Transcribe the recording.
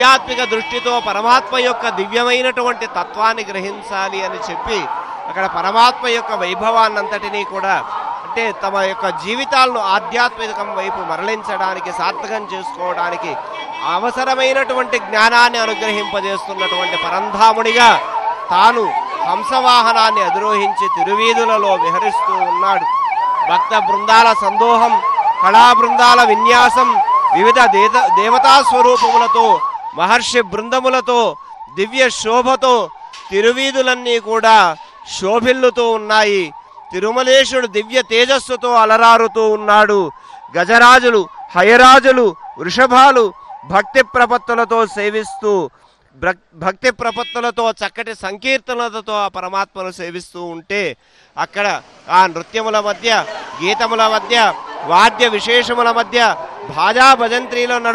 ఆధ్యాత్మిక దృష్టితో పరమాత్మ యొక్క దివ్యమైనటువంటి తత్వాన్ని గ్రహించాలి అని చెప్పి అక్కడ పరమాత్మ యొక్క వైభవాన్నంతటినీ కూడా అంటే తమ యొక్క జీవితాలను ఆధ్యాత్మికం వైపు మరలించడానికి సార్థకం చేసుకోవడానికి అవసరమైనటువంటి జ్ఞానాన్ని అనుగ్రహింపజేస్తున్నటువంటి పరంధాముడిగా తాను హంసవాహనాన్ని అధిరోహించి తిరువీధులలో విహరిస్తూ ఉన్నాడు భక్త బృందాల సందోహం కళా బృందాల విన్యాసం వివిధ దేవ దేవతా స్వరూపములతో మహర్షి బృందములతో దివ్య శోభతో తిరువీధులన్నీ కూడా శోభిల్లుతూ ఉన్నాయి తిరుమలేశుడు దివ్య తేజస్సుతో అలరారుతూ ఉన్నాడు గజరాజులు హయరాజులు వృషభాలు భక్తి ప్రపత్తులతో సేవిస్తూ భక్- భక్తి ప్రపత్తులతో చక్కటి సంకీర్తనలతో ఆ పరమాత్మను సేవిస్తూ ఉంటే అక్కడ ఆ నృత్యముల మధ్య గీతముల మధ్య వాద్య విశేషముల మధ్య భాజా భజంత్రీలో నడు